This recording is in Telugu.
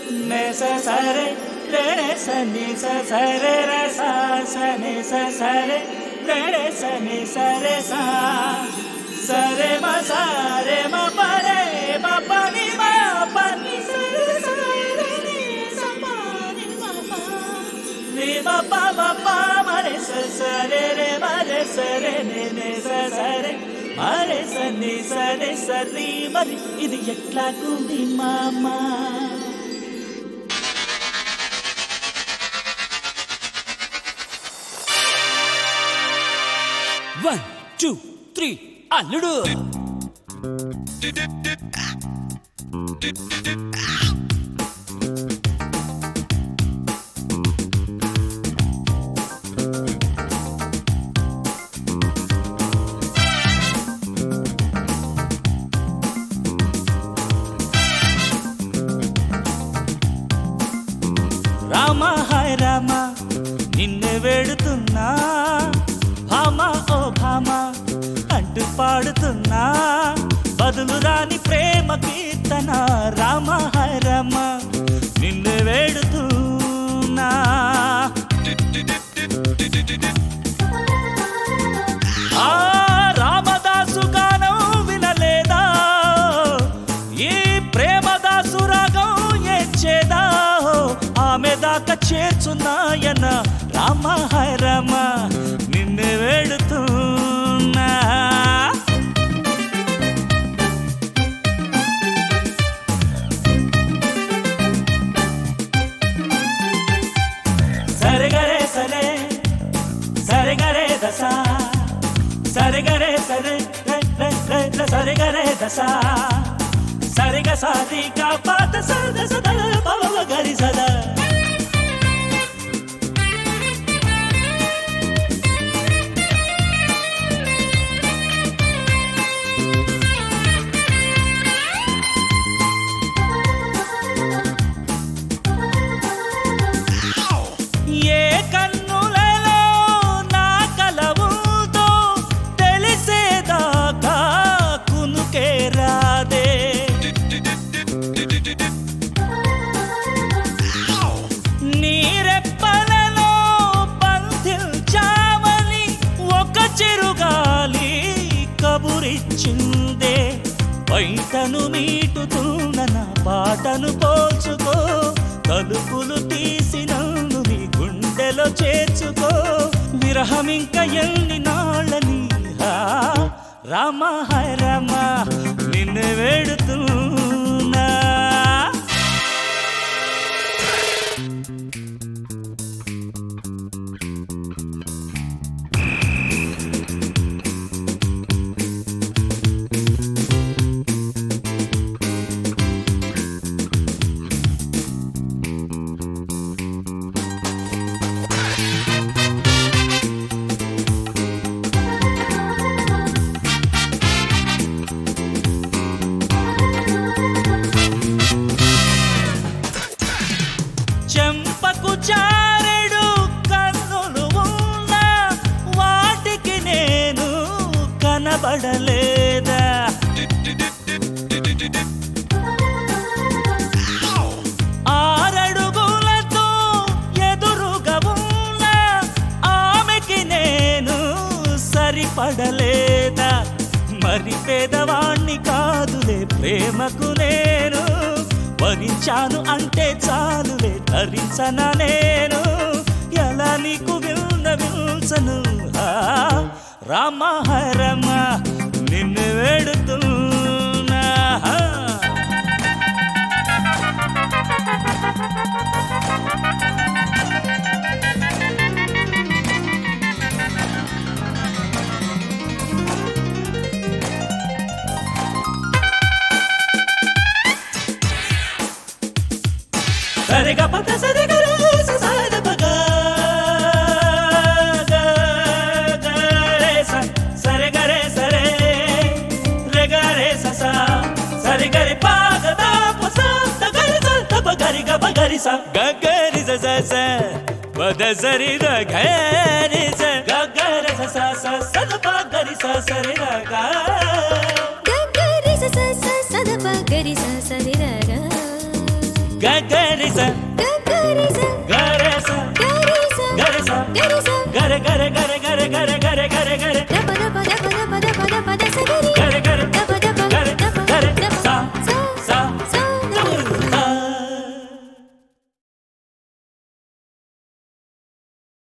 నే స సరే రే రే స ని స సరే రే స స ని స సరే రే రే స ని స రే స సరే మ సరే మ ప రే మ ప ని మ ప ని స రే స రే ని స ప ని మ ప ని మ ప మ ప మ రే స స రే రే మ రే స రే ని ని స స రే మ రే స ని స రే స రి మరి ఇది ఎట్లాగుంది మామా వన్ టూ త్రీ అల్లుడు రామ హాయ్ రామ నిన్ను వేడుతున్నా భామ ఓ భామ అంటూ పాడుతున్నా బదులు రాని ప్రేమ కీర్తన రామ హాయ్ రామ నిన్ను వేడుతున్నా ఆ రామదాసు గానం వినలేదా ఈ ప్రేమదాసు రాగం ఏడ్చేదా ఆమె దాకా చేర్చున్నాయన రామ హాయ్ రామ నిన్ను వేడుతున్నా సరిగరే సరే సరిగరే దశ సరిగరే సరే రే రే రే రే సరిగరే దశ సరిగ సాధిక పాత సద సద పవ గరి సద ఏ కన్నులలో నా కలవుతో తెలిసేదాకా కునుకే రాదే నీరెప్పలలో బంధించామని ఒక చిరుగాలి కబురిచ్చిందే బయటను మీటుతున్న నా పాటను పోల్చుకో తలుపులు తీసి నన్ను నీ గుండెలో చేర్చుకో విరహం ఇంకా ఎన్ని నాళ్ళని ఆ, రామ హాయ్ రామ నిన్ను వేడుతున్నా చెంపకు చారెడు కన్నులు ఉన్నా వాటికి నేను కనబడలేదా ఆరడుగులతో ఎదురుగా ఉన్న ఆమెకి నేను సరిపడలేదా మరి పేదవాణ్ణి కాదులే ప్రేమకు నేను వరించాను అంటే చాలులే ధరించన నేను ఎలా నీకు విన్న విల్సను రామ రమ నిన్ను వేడుతున్నా సరిగా పద సరిగా సాద పగ సరే గరే సరే రే గరే సస సరి గరి పాగ దా పస గరి స తప గరి గ గరి స గరి స స స పద సరి ద గరి స గరి స స స స ప గరి స సరి ర గ గరి స స స సద ప గరి స సరి ర గ గగరిస గరస గరస గర గర గర గర గర గర గర గర